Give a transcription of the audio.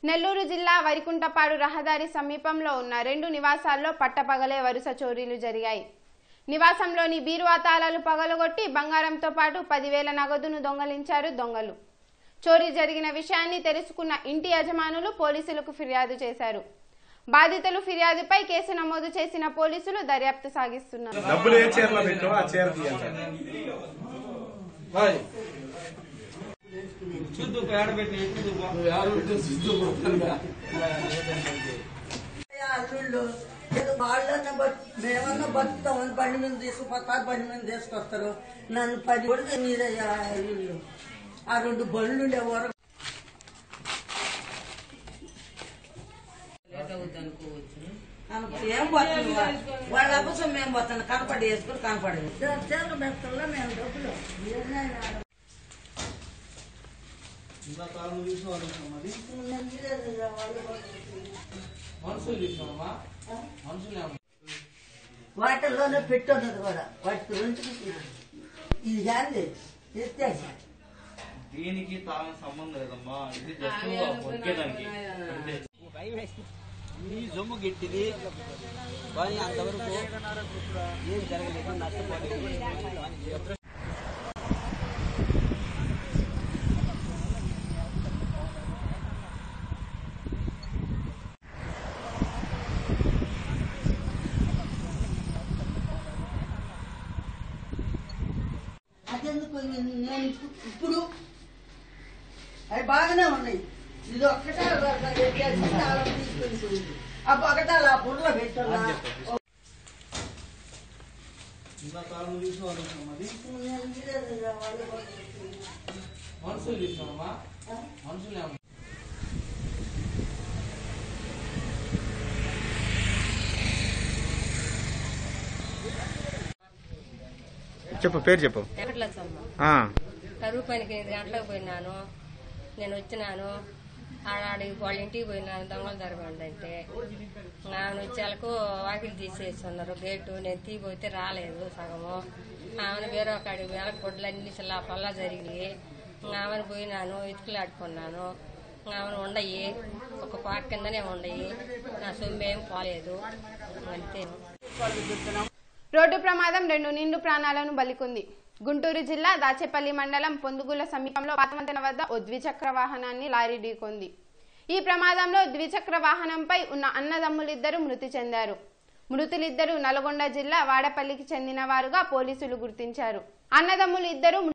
నెల్లూరు జిల్లా వరికుంటపాడు రహదారి సమీపంలో ఉన్న రెండు నివాసాల్లో పట్టపగలే వరుస చోరీలు జరిగాయి నివాసంలోని బీరువా తాళాలు పగలగొట్టి బంగారంతో పాటు పదివేల నగదును దొంగలించారు దొంగలు చోరీ జరిగిన విషయాన్ని తెలుసుకున్న ఇంటి యజమానులు పోలీసులకు ఫిర్యాదు చేశారు బాధితులు ఫిర్యాదుపై కేసు నమోదు చేసిన పోలీసులు దర్యాప్తు సాగిస్తున్నారు డబ్బులు ఏ చీరలో పెట్టావు ఆ చీర తీయాలి హాయ్ చూద్దు పేడ పెట్టి చూద్దు నువ్వు యారు ఉంటే చూద్దు పోతానుగా అల్లుళ్ళు ఏదో వాళ్ళన్న బతు మేమన్నా బతుకుతామని బండి మీద తీసుకుపోతారు బండి మీద తీసుకొస్తారు నన్ను పది కొడితే మీరయ్యా అల్లుళ్ళు ఆ రెండు బళ్ళు ఎవరు ఏం పోతుంది వాళ్ళ అబ్బసం మేము పోతాను కనపడి వేసుకుని కనపడి చేతులు పెడతా మేము డబ్బులు ఇంకా తాను తీసుకోవాలి మరి మనుషులు తీసుకోమా మనుషులు ఏమన్నా వాటిల్లోనే పెట్టున్నది కూడా వాటికి ఉంచుకుంటున్నాను ఇది కాదు ఎత్తేసా దీనికి తాను సంబంధం లేదమ్మా ఇది జస్ట్ ఒక్కేదానికి అంతే ఈ జొమ్ము గిట్టిది కానీ అంతవరకు ఏం జరగలేదు నష్టపోలేదు అదెందుకు నేను నేను ఇప్పుడు అవి బాగానే ఉన్నాయి ఇది ఒక్కటే ఎత్తేసి తాళం తీసుకొని పోయింది. ఆ ఒకటాలు ఆ బుర్రలో పెట్టున్నా ఇంకా తాను తీసుకోవాలి మరి మనుషులు తీసుకోమా మనుషులు ఏమన్నా చెప్పు పేరు చెప్పు వెంకటలచ్చమ్మ ఆ, కరువు పనికి ఎనిమిది గంటలకు పోయినాను నేను వచ్చినాను ఆడాడికి వాళ్ళ ఇంటికి పోయినాను దొంగలు జరగండి ఆమె వచ్చేలకు వాకిలు తీసేస్తున్నారు గేటు నేను తీపోతే రాలేదు సగము ఆమెను వేరే కాడికి వేల గుడ్లు అన్ని చిల్లా పల్లా జరిగినాయి ఆమెను పోయినాను ఇటుకలాడుకున్నాను ఆమెను ఉండయి ఒక పాక కిందనే ఉండయి నా సొమ్మేం పోలేదు అంతే రోడ్డు ప్రమాదం రెండు నిండు ప్రాణాలను బలికుంది గుంటూరు జిల్లా దాచేపల్లి మండలం పొందుగుల సమీపంలో పాతవంతెన వద్ద ఓ ద్విచక్ర వాహనాన్ని లారీ ఢీకొంది ఈ ప్రమాదంలో ద్విచక్ర వాహనంపై ఉన్న అన్నదమ్ములిద్దరూ మృతి చెందారు మృతులిద్దరూ నల్గొండ జిల్లా వాడపల్లికి చెందిన వారుగా పోలీసులు గుర్తించారు అన్నదమ్ములు ఇద్దరు